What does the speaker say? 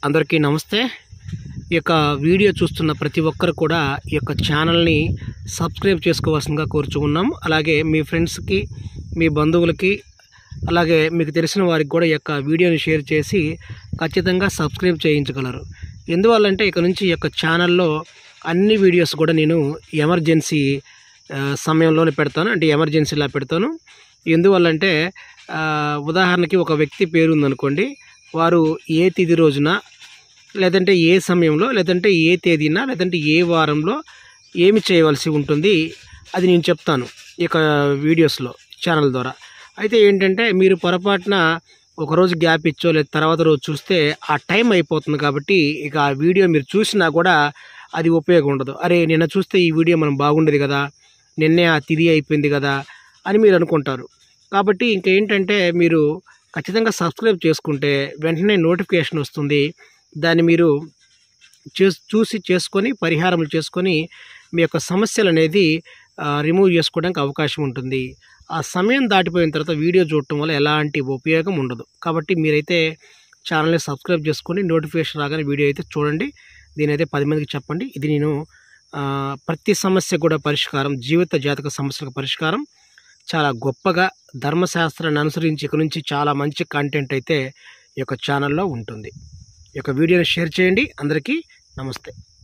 అందరికీ నమస్తే ఈ యొక్క వీడియో చూస్తున్న ప్రతి ఒక్కరు కూడా ఈ యొక్క ఛానల్ని సబ్స్క్రైబ్ చేసుకోవాల్సిందిగా కోరుచుకున్నాం అలాగే మీ ఫ్రెండ్స్కి మీ బంధువులకి అలాగే మీకు తెలిసిన వారికి కూడా ఈ యొక్క వీడియోని షేర్ చేసి ఖచ్చితంగా సబ్స్క్రైబ్ చేయించగలరు ఎందువల్లంటే ఇక నుంచి ఈ యొక్క ఛానల్లో అన్ని వీడియోస్ కూడా నేను ఎమర్జెన్సీ ఆ, సమయంలోనే పెడతాను అంటే ఎమర్జెన్సీలా పెడతాను ఎందువల్లంటే ఆ, ఉదాహరణకి ఒక వ్యక్తి పేరు ఉందనుకోండి వారు ఏ తిథి రోజున లేదంటే ఏ సమయంలో లేదంటే ఏ తేదీన లేదంటే ఏ వారంలో ఏమి చేయవలసి ఉంటుంది అది నేను చెప్తాను ఈ యొక్క వీడియోస్లో ఛానల్ ద్వారా అయితే ఏంటంటే మీరు పొరపాటున ఒకరోజు గ్యాప్ ఇచ్చో లేదా తర్వాత రోజు చూస్తే ఆ టైం అయిపోతుంది కాబట్టి ఇక ఆ వీడియో మీరు చూసినా కూడా అది ఉపయోగం ఉండదు అరే నిన్న చూస్తే ఈ వీడియో మనం బాగుండేది కదా నిన్నే ఆ తిది అయిపోయింది కదా అని మీరు అనుకుంటారు కాబట్టి ఇంకేంటంటే మీరు ఖచ్చితంగా సబ్స్క్రైబ్ చేసుకుంటే వెంటనే నోటిఫికేషన్ వస్తుంది దాన్ని మీరు చేస్ చూసి చేసుకొని పరిహారములు చేసుకొని మీ యొక్క సమస్యలు అనేది ఆ, రిమూవ్ చేసుకోవడానికి అవకాశం ఉంటుంది ఆ సమయం దాటిపోయిన తర్వాత వీడియో చూడటం వల్ల ఎలాంటి ఉపయోగం ఉండదు కాబట్టి మీరైతే ఛానల్ని సబ్స్క్రైబ్ చేసుకొని నోటిఫికేషన్ రాగానే వీడియో అయితే చూడండి దీని అయితే పది మందికి చెప్పండి ఇది నేను ఆ, ప్రతి సమస్య కూడా పరిష్కారం జీవిత జాతక సమస్యలకు పరిష్కారం చాలా గొప్పగా ధర్మశాస్త్రాన్ని అనుసరించి ఇక నుంచి చాలా మంచి కంటెంట్ అయితే ఈ యొక్క ఛానల్లో ఉంటుంది ఈ యొక్క వీడియోని షేర్ చేయండి అందరికీ నమస్తే